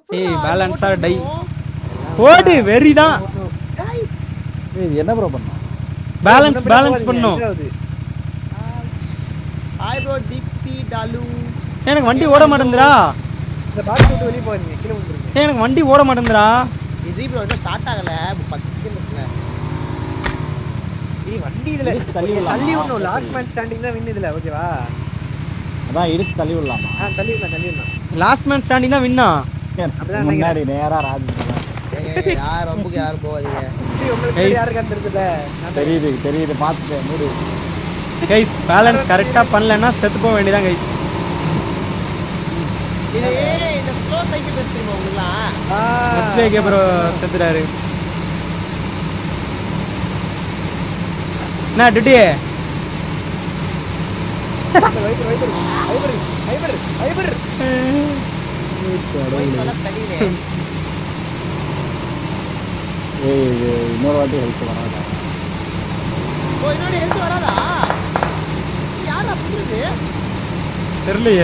ஏய் பேலன்ஸா டை ஓடு வெரி தான் ஏய் என்ன ப்ரோ பண்ண பேலன்ஸ் பேலன்ஸ் பண்ணும் ஹாய் ப்ரோ டிபி டாலு எனக்கு வண்டி ஓட மாட்டேங்குதுடா இந்த பாக்ஸ் விட்டு வெளியே போறீங்க கீழே வந்துருங்க ஏய், எனக்கு வண்டி ஓட மாட்டேங்குதுடா இது ப்ரோ இன்னும் ஸ்டார்ட் ஆகல பத்து செகண்ட் இருக்குல்ல ஏய் வண்டி இதுல இடிச்சு தள்ளி விடலாமா? தள்ளி விடணும் லாஸ்ட் மேன் ஸ்டாண்டிங் தான் வின் இதுல ஓகேவா அதான் இடிச்சு தள்ளி விடலாமா ஆ தள்ளி விடலாம் தள்ளி விடலாம் லாஸ்ட் மேன் ஸ்டாண்டிங் தான் வின்னா அப்படிதான் முன்னாடி நேரா ராஜ் ஏங்க, யார் ரொம்பக்கு யாரும் போகாதீங்க இப்படி உங்களுக்கு Guys. யாருக்கு தெரிஞ்சதுல நான் தெரியுது தெரியுது பார்த்துட்டேன் மூடு கைஸ் பேலன்ஸ் கரெக்டா பண்ணலன்னா செத்து போக வேண்டியதான் கைஸ் இது இந்த ஸ்லோ சைக்கிள் பெஸ்ட் தெரியுமா உங்களுக்குலாம் ஆ, எஸ்பிஐ ப்ரோ செத்துறாரு என்ன duty wiper wiper wiper wiper wiper போயிட்டு சரியில்லை ஏய் இது இன்னொரு வாட்டி ஹெல்ப் வராதா ஓ இன்னொரு ஹெல்த் வராதா யாரா சொல்றது தெரியலையே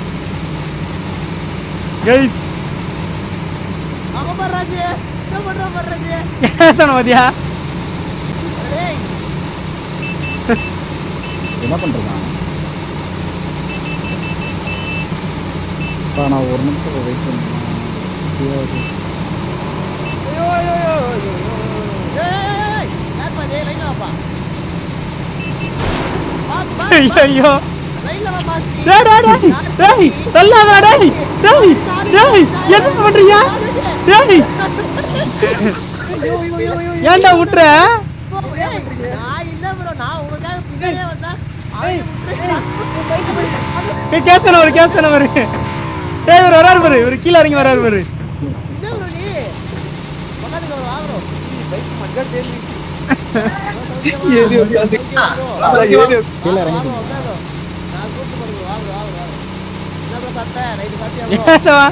கைஸ் அவன் பண்றாஜி என்ன பண்ற பண்றாஜி ஏத்தன மதியா டேய் என்ன பண்றதா அப்பா, நான் ஒரு நிமிஷம் வெயிட் பண்ணுறேன் ஐயோ ஐயோ ஐயோ ஐயோ, ஐயோ ஏய் யார் பா டேய் லைன்ல வாப்பா பாஸ் பாஸ் ஐயோ லைன்ல வா பாஸ் டேய் டேய் டேய் டேய் தள்ளாதடா டேய் டேய் டேய் என்ன பண்றீங்க டேய் ஏன்டா விட்டுற நான் இல்ல ப்ரோ நான் உங்களுக்காக பின்னாடியே வந்தேன் அவன் ஏய் கேஸ்தன வரு கேஸ்தன வரு டேய் இவர் வராரு பாரு இவர் கீழ இறங்கி வராரு பாரு என்ன ப்ரோ நீ பக்கத்துல வா ப்ரோ பைக் மங்கா தேடி கீழே இறங்கி நான் கூப்பிட்டு போறது வா ப்ரோ வா ப்ரோ என்ன ப்ரோ சாப்பிட்ட நைட்டு சாப்பிட்டியா ப்ரோ ஏசவா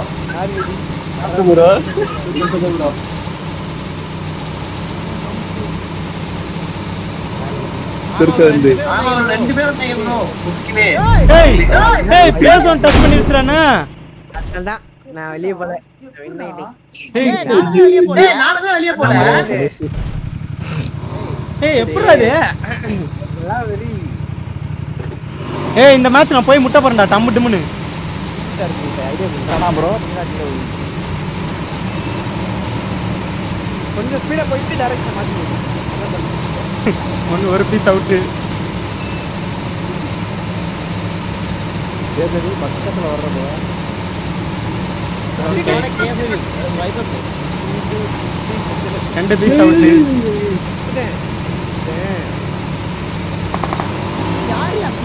ரெண்டு பேரும் செய்ய ப்ரோ முக்கியமே டேய் டேய் பேசணும் டச் பண்ணி வச்சுறானே தான் நான் வெளியே போல வின் ஆயிட்டேன் டேய் ஏய் நானும் தான் வெளியே டேய் போறேன் நானும் தான் வெளியே போனேன் ஏய் எப்படிடா இது இதெல்லாம் வெரி ஏய் இந்த மேட்ச் நான் போய் முட்டை போறேன்டா டம்மு டம்முன்னு ஐடியா வேணாம் ப்ரோ கொஞ்சம் ஸ்பீடா போயிட்டு டைரக்ஷன் மாத்தி ஒன்று ஒரு பீஸ் அவுட்டு பேசுறது பக்கத்தில் வர்றது கேசரி வைபர் பிளேஸ் ரெண்டு பீஸ் அவுட்டு யார் யா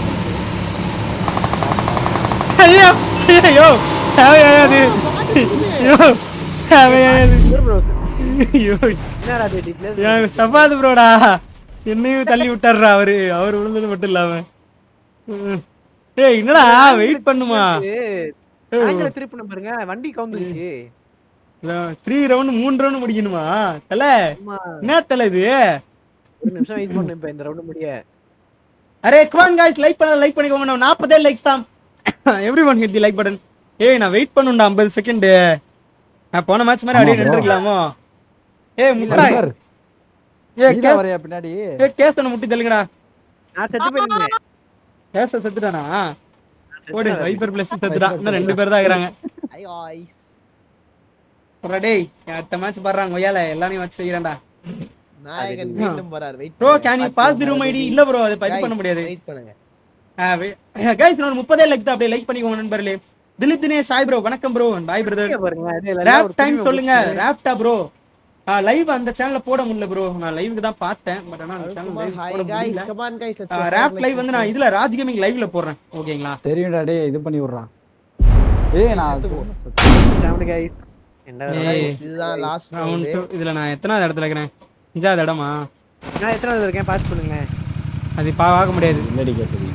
ஐயோ ஐயோ தேவையாது ஐயோ தேவையாது ப்ரோ ஐயோ என்னடா டேடி பிளேஸ் எனக்கு சபாது ப்ரோடா என்னையும் தள்ளி விட்டாருடா அவரு அவர் விழுந்தது மட்டும் இல்லாம ம். ஏய் என்னடா வெயிட் பண்ணுமா ஆங்கில திருப்பின பாருங்க வண்டி கவுந்துருச்சு த்ரீ ரவுண்ட் மூணு ரவுண்ட் முடிக்கணுமா தல ஆமா என்ன தல இது ஒரு நிமிஷம் வெயிட் பண்ணு இப்ப இந்த ரவுண்ட் முடிய அரே கமான் गाइस லைக் பண்ண லைக் பண்ணிக்கோங்க நான் 40 லைக்ஸ் தான் everyone hit the like button ஏய் நான் வெயிட் பண்ணுண்டா 50 செகண்ட் நான் போன மேட்ச் மாதிரி அப்படியே ஆமா bro. நின்றுக்கலாமோ ஏய் முட்டா இவர், ஏய் நீதான் வரையா பின்னாடி ஏய் கேசன முட்டி தள்ளுங்கடா நான் செத்து போயிருந்தேன் கேச செத்துட்டானா ஓடு வைப்பர் பிளஸ் செத்துட்டான் இன்னும் ரெண்டு பேர் தான் இருக்கிறாங்க ஐயோ ஐஸ் அப்புறம் டேய் அடுத்த மேட்ச் பாடுறாங்க ஒய்யால எல்லாரையும் வச்சு செய்யறேன்டா நாயகன் மீண்டும் வரார் wait bro can you pass the room ID இல்ல ப்ரோ அது பதிவு பண்ண முடியாது வெயிட் பண்ணுங்க கைஸ் நான் முப்பதே லைக் தான் அப்படியே லைக் பண்ணிக்கோங்க நண்பர்களே திலீப் தினேஷ் சாய் ப்ரோ வணக்கம் ப்ரோ பாய் பிரதர் இங்க பாருங்க அது எல்லாம் ரேப் ஒரு டைம் புதுமை சொல்லுங்க கொடுத்து- ரேப்டா ப்ரோ லைவ் அந்த சேனல்ல போட முடியல ப்ரோ நான் லைவுக்கு தான் பார்த்தேன் பட் ஆனா அந்த சேனல் அருண்குமார் லைவ் ஹாய் போட गाइस முடியல come on guys let's rap live வந்து நான் இதுல ராஜ் கேமிங் லைவ்ல போடுறேன் ஓகேங்களா தெரியும்டா டேய் இது பண்ணி விடுறான் ஏய் நான் செத்து போ. Round guys. என்ன ஏய். இதுதான் லாஸ்ட் ரவுண்ட் ரவுண்ட் இதுல நான் எத்தனாவது இடத்துல இருக்கிறேன் அஞ்சாவது இடமா நான் எத்தனாவது இருக்கேன் பார்த்து சொல்லுங்க அது பார்க்க முடியாது இல்லடி கேட்டது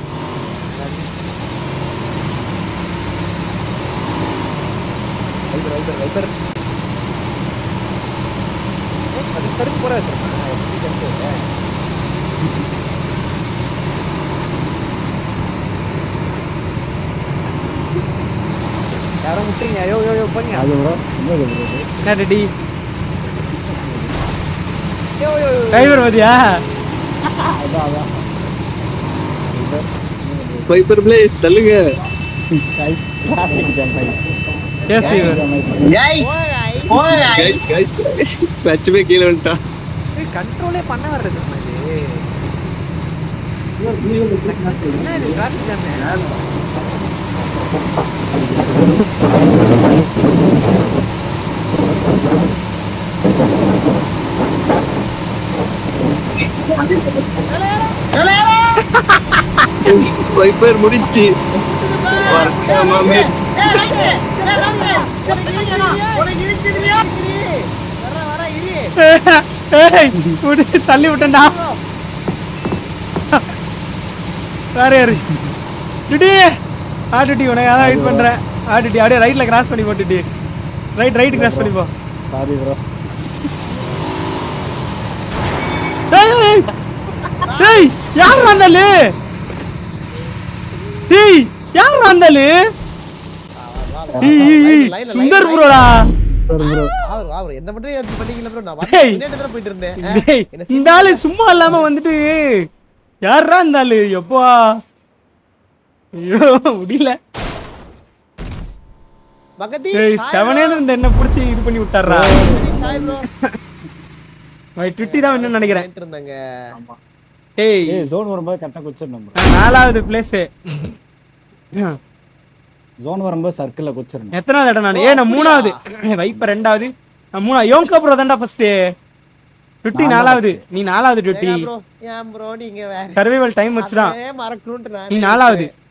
வைப்பர் வைப்பர் வைப்பர் அது கருக்கு போற எப்படி கருக்கு யாரும் விட்டுறீங்க ஐயோ ஐயோ ஐயோ போங்க அது ப்ரோ என்ன இது bro இது? என்ன ரெடி யோ யோ யோ. டிரைவர் மதியா அதான் அதான் வைப்பர் பிளேஸ் தள்ளுங்க Guys, traffic jam ஆயிடுச்சு. எஸ் இவர் Jam ஆயிடுச்சு. ஏய் போங்க ஐ. போங்க கைஸ் கைஸ் பச்சமே கீழே வந்துட்டான் ஏய், கண்ட்ரோலே பண்ண வர்றது நம்ம இது என்ன இது டிராஃபிக் ஜாம் வைப்பர் முடிச்சு மாமே வர வர இரு ஏய் விடு, தள்ளி விட்டேன்டா வேற யாரு டுடி ஆ டுடி உனக்கு அதான் வெயிட் பண்றேன் ஆ டுடி அப்படியே ரைட்ல கிராஸ் பண்ணி போ டுடி ரைட் ரைட் கிராஸ் பண்ணி போ Sorry bro. ஏய் ஏய், ஏய் யார் வந்தாலு ஏய் யார் வந்தாலு ஏய், ஏய், ஏய், லைன்ல, சுந்தர் லைன்ல, ப்ரோடா Sorry bro. அவர் அவர் என்ன மட்டும் ஏதாச்சும் பண்ணிக்கல ப்ரோ நான் ஏய். முன்னாடி தான் போயிட்டு இருந்தேன் ஆ, டேய், என்ன இந்த ஆளு சும்மா இல்லாம வந்துட்டு யாரா இந்த ஆளு எப்பா ஐயோ முடியல பக்கத்தி ஏய் செவனே இந்த என்ன புடிச்சு இது பண்ணி விட்டாரா ஷாய் ப்ரோ ட்விட்டி தான் வேணும்னு நினைக்கிறேன் இருந்தாங்க ஏய் ஏய் zone வரும்போது correct ஆ குதிச்சிடணும் bro. நான் நாலாவது பிளேஸ் Zone வரும்போது circle ல குதிச்சிடணும். எத்தனாவது இடம் நான் ஏ நான் மூணாவது வைப்ப ரெண்டாவது நான் மூணா யோங்கா ப்ரோ தான்டா ஃபர்ஸ்ட் ட்விட்டி நாலாவது நீ நாலாவது ட்விட்டி ப்ரோ ஏன் ப்ரோ நீங்க வேற சர்வைவல் டைம் வச்சுதான் அதே மறக்கணும்ட்டு நான் நீ நாலாவது